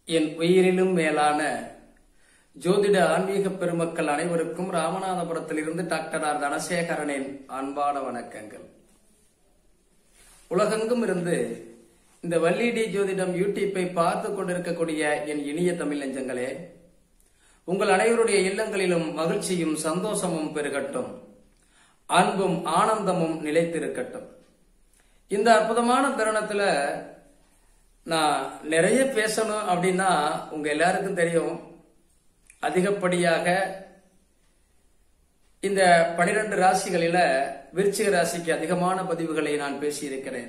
என் உயிரிலும் மேலான ஜோதிட ஆன்மீக பெருமக்கள் அனைவருக்கும் ராமநாதபுரத்திலிருந்து டாக்டர் ஆர் தனசேகரனின் அன்பான வணக்கங்கள் உலகெங்கும் இருந்து இந்த வள்ளிடி ஜோதிடம் யூடியூப்பை பார்த்து கொண்டிருக்கக்கூடிய என் இனிய தமிழ் நெஞ்சங்களே உங்கள் அனைவருடைய இல்லங்களிலும் மகிழ்ச்சியும் சந்தோஷமும் பெருகட்டும் அன்பும் ஆனந்தமும் நிலைத்திருக்கட்டும் இந்த அற்புதமான தருணத்துல நான் நிறைய பேசணும் அப்படின்னா உங்க எல்லாருக்கும் தெரியும் அதிகப்படியாக இந்த பனிரெண்டு ராசிகளில விருச்சிக ராசிக்கு அதிகமான பதிவுகளை நான் பேசியிருக்கிறேன்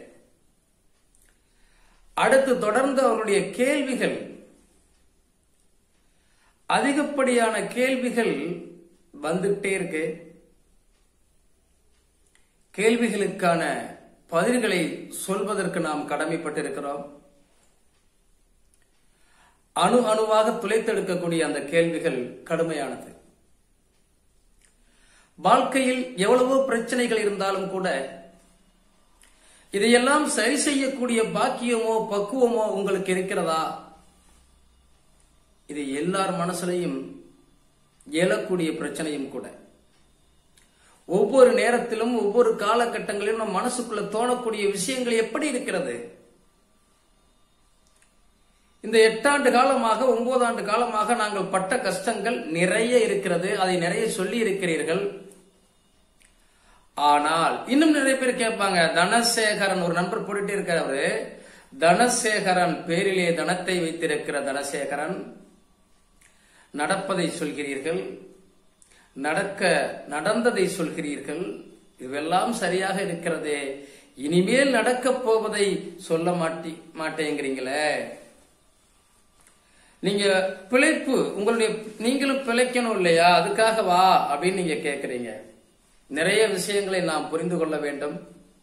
அடுத்து தொடர்ந்து அவருடைய கேள்விகள் அதிகப்படியான கேள்விகள் வந்துகிட்டே இருக்கு கேள்விகளுக்கான பதில்களை சொல்வதற்கு நாம் கடமைப்பட்டிருக்கிறோம் அணு அணுவாக துளைத்தெடுக்கக்கூடிய அந்த கேள்விகள் கடுமையானது வாழ்க்கையில் எவ்வளவோ பிரச்சனைகள் இருந்தாலும் கூட இதையெல்லாம் சரி செய்யக்கூடிய பாக்கியமோ பக்குவமோ உங்களுக்கு இருக்கிறதா இது எல்லார் மனசுலையும் எழக்கூடிய பிரச்சனையும் கூட ஒவ்வொரு நேரத்திலும் ஒவ்வொரு காலகட்டங்களிலும் நம் மனசுக்குள்ள தோணக்கூடிய விஷயங்கள் எப்படி இருக்கிறது இந்த எட்டாண்டு காலமாக ஒன்பது ஆண்டு காலமாக நாங்கள் பட்ட கஷ்டங்கள் நிறைய இருக்கிறது அதை நிறைய சொல்லி இருக்கிறீர்கள் ஆனால் இன்னும் நிறைய பேர் கேட்பாங்க தனசேகரன் ஒரு நண்பர் போட்டுட்டே இருக்கிறாரு தனசேகரன் பேரிலே தனத்தை வைத்திருக்கிற தனசேகரன் நடப்பதை சொல்கிறீர்கள் நடக்க நடந்ததை சொல்கிறீர்கள் இதுவெல்லாம் சரியாக இருக்கிறதே இனிமேல் நடக்கப் போவதை சொல்ல மாட்டி மாட்டேங்கிறீங்களே நீங்க பிழைப்பு உங்களுடைய நீங்களும் பிழைக்கணும் இல்லையா அதுக்காக வா அப்படின்னு நீங்க கேக்குறீங்க நிறைய விஷயங்களை நாம் புரிந்து கொள்ள வேண்டும்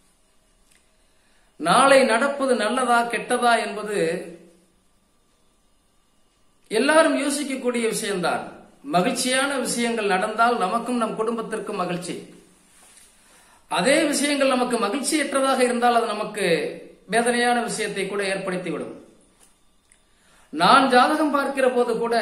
நாளை நடப்பது நல்லதா கெட்டதா என்பது எல்லாரும் யோசிக்கக்கூடிய விஷயம்தான் மகிழ்ச்சியான விஷயங்கள் நடந்தால் நமக்கும் நம் குடும்பத்திற்கும் மகிழ்ச்சி அதே விஷயங்கள் நமக்கு மகிழ்ச்சியற்றதாக இருந்தால் அது நமக்கு வேதனையான விஷயத்தை கூட ஏற்படுத்திவிடும் நான் ஜாதகம் பார்க்கிற போது கூட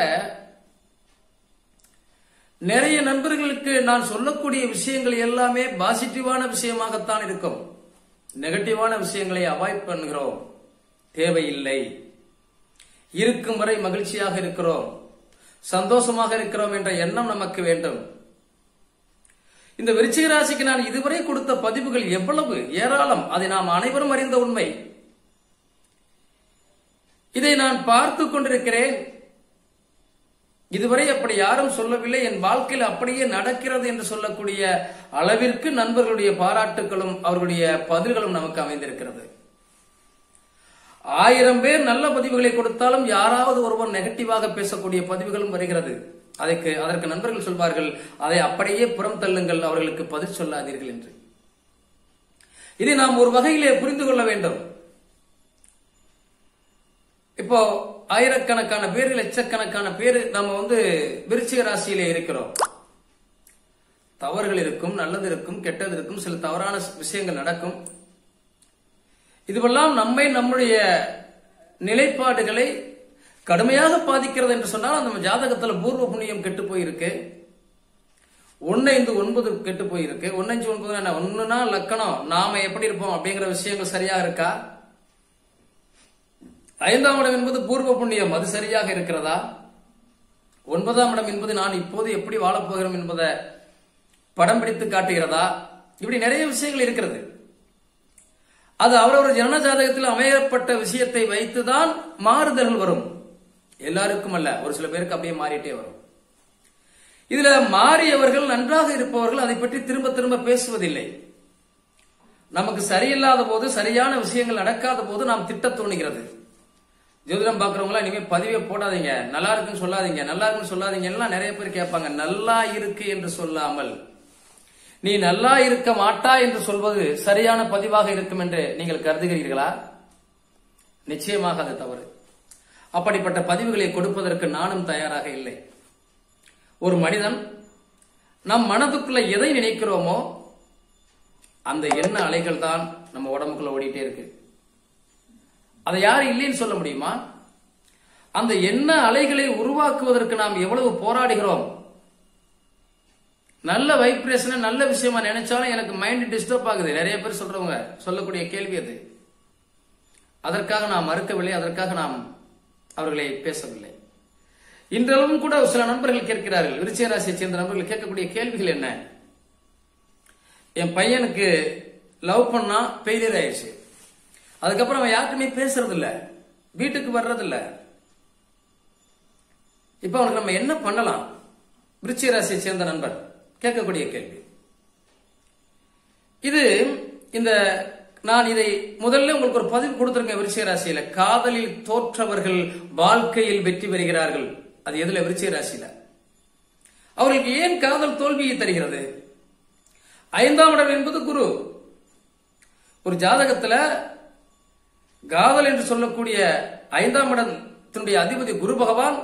நிறைய நண்பர்களுக்கு நான் சொல்லக்கூடிய விஷயங்கள் எல்லாமே பாசிட்டிவான விஷயமாகத்தான் இருக்கும் நெகட்டிவான விஷயங்களை அவாய்ட் பண்ணுகிறோம் தேவையில்லை இருக்கும் வரை மகிழ்ச்சியாக இருக்கிறோம் சந்தோஷமாக இருக்கிறோம் என்ற எண்ணம் நமக்கு வேண்டும் இந்த விருச்சிக ராசிக்கு நான் இதுவரை கொடுத்த பதிவுகள் எவ்வளவு ஏராளம் அதை நாம் அனைவரும் அறிந்த உண்மை இதை நான் பார்த்து கொண்டிருக்கிறேன் இதுவரை அப்படி யாரும் சொல்லவில்லை என் வாழ்க்கையில் அப்படியே நடக்கிறது என்று சொல்லக்கூடிய அளவிற்கு நண்பர்களுடைய பாராட்டுகளும் அவர்களுடைய பதில்களும் நமக்கு அமைந்திருக்கிறது ஆயிரம் பேர் நல்ல பதிவுகளை கொடுத்தாலும் யாராவது ஒருவர் நெகட்டிவாக பேசக்கூடிய பதிவுகளும் வருகிறது அதற்கு அதற்கு நண்பர்கள் சொல்வார்கள் அதை அப்படியே புறம் தள்ளுங்கள் அவர்களுக்கு பதில் சொல்லாதீர்கள் என்று இதை நாம் ஒரு வகையிலே புரிந்து கொள்ள வேண்டும் இப்போ ஆயிரக்கணக்கான பேர் லட்சக்கணக்கான பேர் நம்ம வந்து விருச்சிக ராசியிலே இருக்கிறோம் தவறுகள் இருக்கும் நல்லது இருக்கும் கெட்டது இருக்கும் சில தவறான விஷயங்கள் நடக்கும் இதுவெல்லாம் நம்மை நம்முடைய நிலைப்பாடுகளை கடுமையாக பாதிக்கிறது என்று சொன்னால் நம்ம ஜாதகத்துல பூர்வ புண்ணியம் கெட்டு போயிருக்கு ஒன்னைந்து ஒன்பது கெட்டு போயிருக்கு ஒன்னஞ்சு ஒன்பது என்ன ஒண்ணுனா லக்கணம் நாம எப்படி இருப்போம் அப்படிங்கிற விஷயங்கள் சரியா இருக்கா ஐந்தாம் இடம் என்பது பூர்வ புண்ணியம் அது சரியாக இருக்கிறதா ஒன்பதாம் இடம் என்பது நான் இப்போது எப்படி வாழப்போகிறோம் என்பதை படம் பிடித்து காட்டுகிறதா இப்படி நிறைய விஷயங்கள் இருக்கிறது அது அவரவர் ஜனன ஜாதகத்தில் அமையப்பட்ட விஷயத்தை வைத்துதான் மாறுதல்கள் வரும் எல்லாருக்கும் அல்ல ஒரு சில பேருக்கு அப்படியே மாறிட்டே வரும் இதுல மாறியவர்கள் நன்றாக இருப்பவர்கள் அதை பற்றி திரும்ப திரும்ப பேசுவதில்லை நமக்கு சரியில்லாத போது சரியான விஷயங்கள் நடக்காத போது நாம் திட்ட தோணுகிறது ஜோதிடம் பாக்குறவங்களா இனிமே பதிவே போடாதீங்க நல்லா இருக்குன்னு சொல்லாதீங்க நல்லா இருக்குன்னு சொல்லாதீங்க எல்லாம் நிறைய பேர் கேட்பாங்க நல்லா இருக்கு என்று சொல்லாமல் நீ நல்லா இருக்க மாட்டா என்று சொல்வது சரியான பதிவாக இருக்கும் என்று நீங்கள் கருதுகிறீர்களா நிச்சயமாக அது தவறு அப்படிப்பட்ட பதிவுகளை கொடுப்பதற்கு நானும் தயாராக இல்லை ஒரு மனிதன் நம் மனதுக்குள்ள எதை நினைக்கிறோமோ அந்த எண்ண அலைகள் தான் நம்ம உடம்புக்குள்ள ஓடிட்டே இருக்கு அதை யாரும் இல்லைன்னு சொல்ல முடியுமா அந்த எண்ண அலைகளை உருவாக்குவதற்கு நாம் எவ்வளவு போராடுகிறோம் நல்ல வைப்ரேஷனை நல்ல விஷயமா நினைச்சாலும் எனக்கு மைண்ட் டிஸ்டர்ப் ஆகுது நிறைய பேர் சொல்றவங்க சொல்லக்கூடிய கேள்வி அது அதற்காக நாம் மறுக்கவில்லை அதற்காக நாம் அவர்களை பேசவில்லை இன்றளவும் கூட சில நண்பர்கள் கேட்கிறார்கள் விருச்சிக ராசியை சேர்ந்த நண்பர்கள் கேட்கக்கூடிய கேள்விகள் என்ன என் பையனுக்கு லவ் பண்ணா ஃபெயிலியர் ஆயிடுச்சு அதுக்கப்புறம் அவன் யாருக்குமே பேசுறது இல்ல வீட்டுக்கு வர்றது இல்ல இப்ப அவனுக்கு நம்ம என்ன பண்ணலாம் விருச்சிக ராசியை சேர்ந்த நண்பர் கேட்கக்கூடிய கேள்வி இது இந்த நான் இதை முதல்ல உங்களுக்கு ஒரு பதிவு கொடுத்திருக்கேன் விருச்சிக ராசியில காதலில் தோற்றவர்கள் வாழ்க்கையில் வெற்றி பெறுகிறார்கள் அது எதுல விருச்சிக ராசியில அவர்களுக்கு ஏன் காதல் தோல்வியை தருகிறது ஐந்தாம் இடம் என்பது குரு ஒரு ஜாதகத்துல காதல் என்று சொல்லக்கூடிய ஐந்தாம் இடத்தினுடைய அதிபதி குரு பகவான்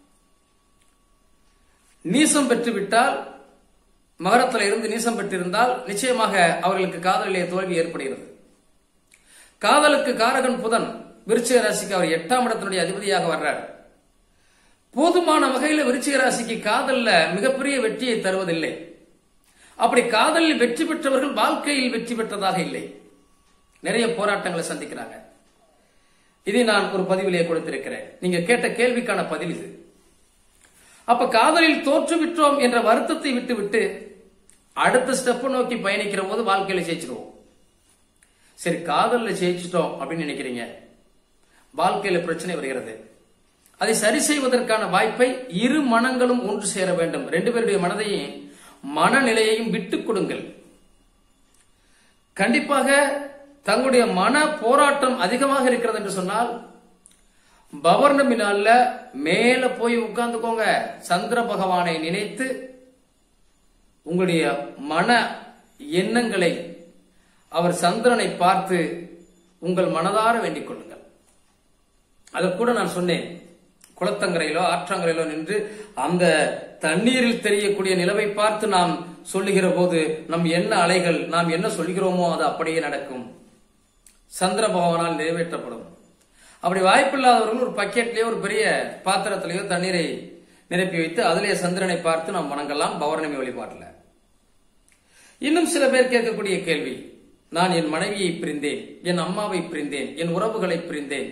நீசம் பெற்று விட்டால் மகரத்தில் இருந்து நீசம் பெற்றிருந்தால் நிச்சயமாக அவர்களுக்கு காதலிலே தோல்வி ஏற்படுகிறது காதலுக்கு காரகன் புதன் விருச்சிக ராசிக்கு அவர் எட்டாம் இடத்தினுடைய அதிபதியாக வர்றார் போதுமான வகையில விருச்சிக ராசிக்கு காதல்ல மிகப்பெரிய வெற்றியை தருவதில்லை அப்படி காதலில் வெற்றி பெற்றவர்கள் வாழ்க்கையில் வெற்றி பெற்றதாக இல்லை நிறைய போராட்டங்களை சந்திக்கிறாங்க இதை நான் ஒரு பதிவிலே கொடுத்திருக்கிறேன் நீங்க கேட்ட கேள்விக்கான பதில் இது அப்ப காதலில் தோற்று விட்டோம் என்ற வருத்தத்தை விட்டுவிட்டு அடுத்த ஸ்டெப் நோக்கி பயணிக்கிற போது வாழ்க்கையில ஜெயிச்சிருவோம் சரி காதல்ல ஜெயிச்சிட்டோம் அப்படின்னு நினைக்கிறீங்க வாழ்க்கையில பிரச்சனை வருகிறது அதை சரி செய்வதற்கான வாய்ப்பை இரு மனங்களும் ஒன்று சேர வேண்டும் ரெண்டு பேருடைய மனதையும் மனநிலையையும் விட்டுக் கொடுங்கள் கண்டிப்பாக தங்களுடைய மன போராட்டம் அதிகமாக இருக்கிறது என்று சொன்னால் பவர்ணமி நாள்ல மேல போய் உட்கார்ந்துக்கோங்க சந்திர பகவானை நினைத்து உங்களுடைய மன எண்ணங்களை அவர் சந்திரனை பார்த்து உங்கள் மனதார வேண்டிக் கொள்ளுங்கள் அதை கூட நான் சொன்னேன் குளத்தங்கரையிலோ ஆற்றங்கரையிலோ நின்று அந்த தண்ணீரில் தெரியக்கூடிய நிலவை பார்த்து நாம் சொல்லுகிற போது நம் என்ன அலைகள் நாம் என்ன சொல்கிறோமோ அது அப்படியே நடக்கும் சந்திர பகவானால் நிறைவேற்றப்படும் அப்படி வாய்ப்பில்லாதவர்கள் ஒரு பக்கெட்லயோ ஒரு பெரிய பாத்திரத்திலேயோ தண்ணீரை நிரப்பி வைத்து அதிலே சந்திரனை பார்த்து நாம் வணங்கலாம் பௌர்ணமி வழிபாட்டில் இன்னும் சில பேர் கேட்கக்கூடிய கேள்வி நான் என் மனைவியை பிரிந்தேன் என் அம்மாவை பிரிந்தேன் என் உறவுகளை பிரிந்தேன்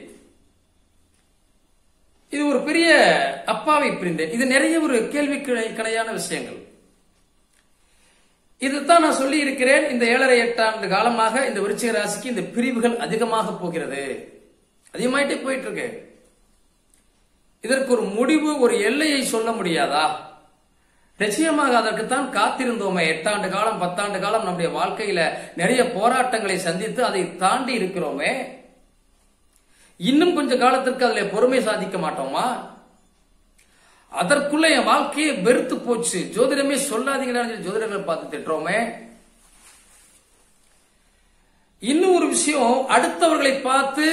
இது ஒரு பெரிய அப்பாவை பிரிந்தேன் இது நிறைய ஒரு கேள்வி கணையான விஷயங்கள் இதுதான் நான் சொல்லி இருக்கிறேன் இந்த ஏழரை எட்டாண்டு காலமாக இந்த விருச்சிக ராசிக்கு இந்த பிரிவுகள் அதிகமாக போகிறது அதிகமாயிட்டே போயிட்டு இருக்கு இதற்கு ஒரு முடிவு ஒரு எல்லையை சொல்ல முடியாதா நிச்சயமாக அதற்குத்தான் காத்திருந்தோமே எட்டாண்டு காலம் பத்தாண்டு காலம் நம்முடைய வாழ்க்கையில நிறைய போராட்டங்களை சந்தித்து அதை தாண்டி இருக்கிறோமே இன்னும் கொஞ்ச காலத்திற்கு அதுல பொறுமை சாதிக்க மாட்டோமா அதற்குள்ள என் வாழ்க்கையே வெறுத்து போச்சு ஜோதிடமே சொல்லாதீங்கன்னு சொல்லி ஜோதிடர்களை பார்த்து திட்டுறோமே இன்னும் ஒரு விஷயம் அடுத்தவர்களை பார்த்து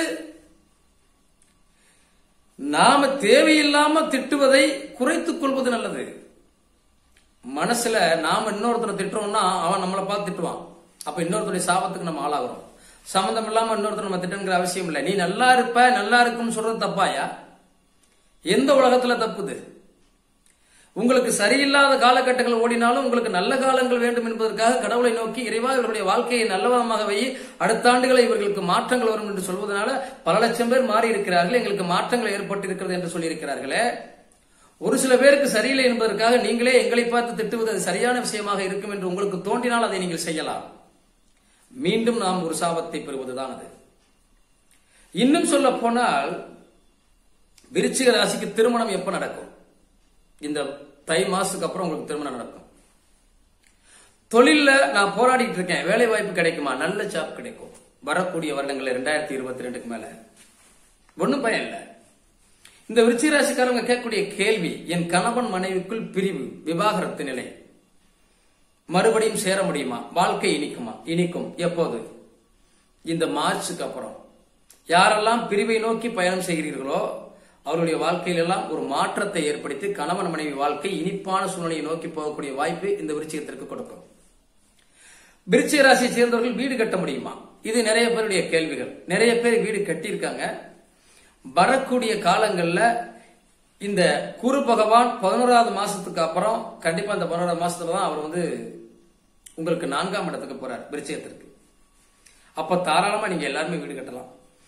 நாம தேவையில்லாம திட்டுவதை குறைத்துக் கொள்வது நல்லது மனசுல நாம இன்னொருத்தரை திட்டுறோம்னா அவன் நம்மளை பார்த்து திட்டுவான் அப்ப இன்னொருத்தருடைய சாபத்துக்கு நம்ம ஆளாகிறோம் சம்மந்தம் இல்லாம இன்னொருத்தர் நம்ம திட்டங்கிற அவசியம் இல்லை நீ நல்லா இருப்ப நல்லா இருக்கும்னு சொல்றது தப்பாயா எந்த உலகத்துல தப்புது உங்களுக்கு சரியில்லாத காலகட்டங்கள் ஓடினாலும் உங்களுக்கு நல்ல காலங்கள் வேண்டும் என்பதற்காக கடவுளை நோக்கி இறைவா இவர்களுடைய வாழ்க்கையை நல்லவமாக வை அடுத்த ஆண்டுகளை இவர்களுக்கு மாற்றங்கள் வரும் என்று சொல்வதனால பல லட்சம் பேர் மாறி இருக்கிறார்கள் எங்களுக்கு மாற்றங்கள் ஏற்பட்டு இருக்கிறது என்று சொல்லி இருக்கிறார்களே ஒரு சில பேருக்கு சரியில்லை என்பதற்காக நீங்களே எங்களை பார்த்து திட்டுவது அது சரியான விஷயமாக இருக்கும் என்று உங்களுக்கு தோன்றினால் அதை நீங்கள் செய்யலாம் மீண்டும் நாம் ஒரு சாபத்தை பெறுவதுதான் அது இன்னும் சொல்ல போனால் விருச்சிக ராசிக்கு திருமணம் எப்ப நடக்கும் இந்த தை மாசத்துக்கு அப்புறம் உங்களுக்கு திருமணம் நடக்கும் தொழில்ல நான் போராடிட்டு இருக்கேன் வேலை வாய்ப்பு கிடைக்குமா நல்ல ஜாப் கிடைக்கும் வரக்கூடிய வருடங்கள்ல ரெண்டாயிரத்தி இருபத்தி ரெண்டுக்கு மேல ஒன்னும் பயம் இல்லை இந்த விருச்சிக ராசிக்காரங்க கேட்கக்கூடிய கேள்வி என் கணவன் மனைவிக்குள் பிரிவு விவாகரத்து நிலை மறுபடியும் சேர முடியுமா வாழ்க்கை இனிக்குமா இனிக்கும் எப்போது இந்த மார்ச்சுக்கு அப்புறம் யாரெல்லாம் பிரிவை நோக்கி பயணம் செய்கிறீர்களோ அவருடைய வாழ்க்கையிலெல்லாம் ஒரு மாற்றத்தை ஏற்படுத்தி கணவன் மனைவி வாழ்க்கை இனிப்பான சூழ்நிலையை நோக்கி போகக்கூடிய வாய்ப்பு இந்த விருச்சிகத்திற்கு கொடுக்கும் விருச்சிக ராசியை சேர்ந்தவர்கள் வீடு கட்ட முடியுமா இது நிறைய பேருடைய கேள்விகள் நிறைய பேர் வீடு கட்டியிருக்காங்க வரக்கூடிய காலங்கள்ல இந்த குரு பகவான் பதினோராவது மாசத்துக்கு அப்புறம் கண்டிப்பா இந்த பதினோராவது மாசத்துல தான் அவர் வந்து உங்களுக்கு நான்காம் இடத்துக்கு போறார் விருச்சிகத்திற்கு அப்ப தாராளமா நீங்க எல்லாருமே வீடு கட்டலாம்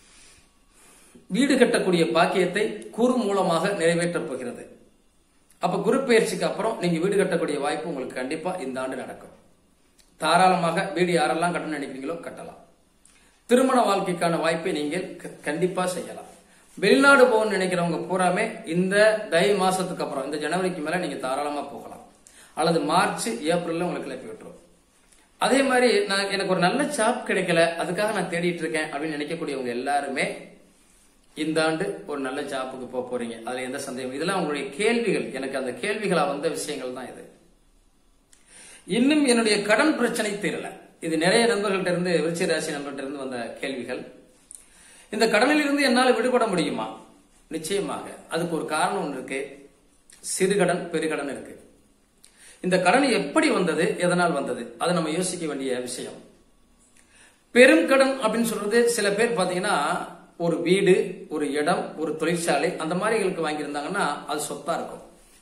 வீடு கட்டக்கூடிய பாக்கியத்தை குரு மூலமாக நிறைவேற்றப் போகிறது அப்ப குரு பயிற்சிக்கு அப்புறம் நீங்க வீடு கட்டக்கூடிய வாய்ப்பு உங்களுக்கு கண்டிப்பா இந்த ஆண்டு நடக்கும் தாராளமாக வீடு யாரெல்லாம் கட்டணும்னு நினைக்கிறீங்களோ கட்டலாம் திருமண வாழ்க்கைக்கான வாய்ப்பை நீங்கள் க- கண்டிப்பா செய்யலாம் வெளிநாடு போகணும்னு நினைக்கிறவங்க பூராமே இந்த தை மாசத்துக்கு அப்புறம் இந்த ஜனவரிக்கு மேல நீங்க தாராளமா போகலாம் அல்லது மார்ச் ஏப்ரல்ல உங்களுக்கு கிளப்பி விட்டுரும் அதே மாதிரி நான் எனக்கு ஒரு நல்ல ஜாப் கிடைக்கல அதுக்காக நான் தேடிட்டு இருக்கேன் அப்படின்னு நினைக்கக்கூடியவங்க எல்லாருமே இந்த ஆண்டு ஒரு நல்ல ஜாப்புக்கு போக போறீங்க அதுல எந்த சந்தேகம் இதெல்லாம் உங்களுடைய கேள்விகள் எனக்கு அந்த கேள்விகளா வந்த விஷயங்கள் தான் இது இன்னும் என்னுடைய கடன் பிரச்சனை தீரல இது நிறைய நண்பர்கள்ட்ட இருந்து விருச்சிக ராசி நண்பர்கள்ட்ட இருந்து வந்த கேள்விகள் இந்த கடனில் இருந்து என்னால் விடுபட முடியுமா நிச்சயமாக அதுக்கு ஒரு காரணம் ஒன்று இருக்கு சிறுகடன் பெருகடன் இருக்கு இந்த கடன் எப்படி வந்தது எதனால் வந்தது அதை நம்ம யோசிக்க வேண்டிய விஷயம் பெரும் கடன் அப்படின்னு சொல்றது சில பேர் பாத்தீங்கன்னா ஒரு வீடு ஒரு இடம் ஒரு தொழிற்சாலை அந்த மாதிரிகளுக்கு வாங்கியிருந்தாங்கன்னா அது சொத்தா இருக்கும்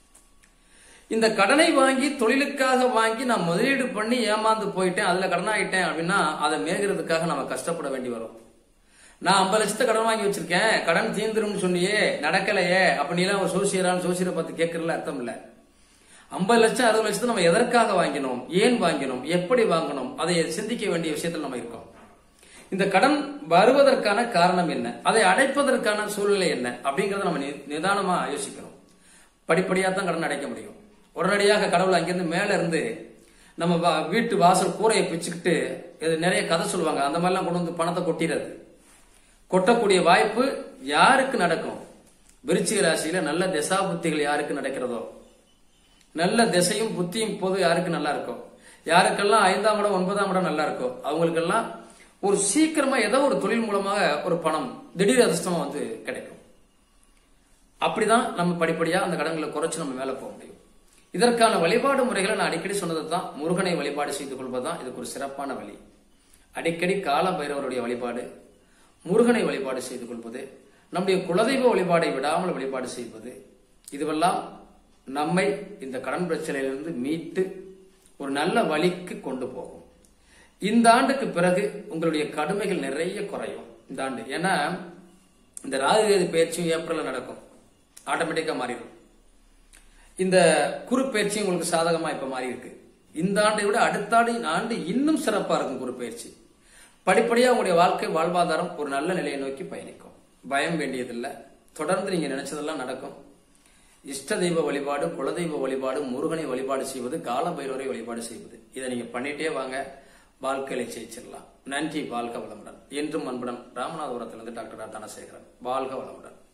இந்த கடனை வாங்கி தொழிலுக்காக வாங்கி நான் முதலீடு பண்ணி ஏமாந்து போயிட்டேன் அதுல கடனாயிட்டேன் அப்படின்னா அதை மேய்கிறதுக்காக நம்ம கஷ்டப்பட வேண்டி வரும் நான் ஐம்பது லட்சத்தை கடன் வாங்கி வச்சிருக்கேன் கடன் தீந்துரும்னு சொன்னியே நடக்கலையே அப்படின்லாம் ஒரு சோசியரான சோசியரை பார்த்து கேட்கறதுல அர்த்தம் இல்ல ஐம்பது லட்சம் அறுபது லட்சத்தை நம்ம எதற்காக வாங்கினோம் ஏன் வாங்கினோம் எப்படி வாங்கணும் அதை சிந்திக்க வேண்டிய விஷயத்தில் நம்ம இருக்கோம் இந்த கடன் வருவதற்கான காரணம் என்ன அதை அடைப்பதற்கான சூழ்நிலை என்ன அப்படிங்கறத நம்ம நி- நிதானமா யோசிக்கணும் படிப்படியா தான் கடன் அடைக்க முடியும் உடனடியாக கடவுள் அங்கிருந்து மேல இருந்து நம்ம வா- வீட்டு வாசல் கூரையை பிச்சுக்கிட்டு இது நிறைய கதை சொல்லுவாங்க அந்த மாதிரிலாம் கொண்டு வந்து பணத்தை கொட்டிடுறது கொட்டக்கூடிய வாய்ப்பு யாருக்கு நடக்கும் விருச்சிக ராசியில நல்ல திசா புத்திகள் யாருக்கு நடக்கிறதோ நல்ல திசையும் புத்தியும் போது யாருக்கு நல்லா இருக்கும் யாருக்கெல்லாம் ஐந்தாம் இடம் ஒன்பதாம் இடம் நல்லா இருக்கோ அவங்களுக்கெல்லாம் ஒரு சீக்கிரமா ஏதோ ஒரு தொழில் மூலமாக ஒரு பணம் திடீர் அதிர்ஷ்டமா வந்து கிடைக்கும் அப்படிதான் நம்ம படிப்படியா அந்த கடன்களை குறைச்சு நம்ம மேல போக முடியும் இதற்கான வழிபாடு முறைகளை நான் அடிக்கடி சொன்னது தான் முருகனை வழிபாடு செய்து கொள்வதுதான் இதுக்கு ஒரு சிறப்பான வழி அடிக்கடி கால பைரவருடைய வழிபாடு முருகனை வழிபாடு செய்து கொள்வது நம்முடைய குலதெய்வ வழிபாடை விடாமல் வழிபாடு செய்வது இதுவெல்லாம் நம்மை இந்த கடன் பிரச்சனையிலிருந்து மீட்டு ஒரு நல்ல வழிக்கு கொண்டு போகும் இந்த ஆண்டுக்கு பிறகு உங்களுடைய கடுமைகள் நிறைய குறையும் இந்த ஆண்டு ஏன்னா இந்த ராகுகேது பயிற்சியும் ஏப்ரல்ல நடக்கும் ஆட்டோமேட்டிக்கா மாறிடும் இந்த குரு பயிற்சி உங்களுக்கு சாதகமா இப்ப மாறி இருக்கு இந்த ஆண்டை விட அடுத்த ஆண்டு ஆண்டு இன்னும் சிறப்பா இருக்கும் குரு பயிற்சி படிப்படியா உங்களுடைய வாழ்க்கை வாழ்வாதாரம் ஒரு நல்ல நிலையை நோக்கி பயணிக்கும் பயம் வேண்டியதில்லை தொடர்ந்து நீங்க நினைச்சதெல்லாம் நடக்கும் இஷ்ட தெய்வ வழிபாடு குலதெய்வ வழிபாடு முருகனை வழிபாடு செய்வது கால பைரவரை வழிபாடு செய்வது இதை நீங்க பண்ணிட்டே வாங்க வாழ்க்கையில ஜெயிச்சிடலாம் நன்றி வாழ்க வளமுடன் என்றும் அன்புடன் ராமநாதபுரத்திலிருந்து டாக்டர் தனசேகரன் வாழ்க வளமுடன்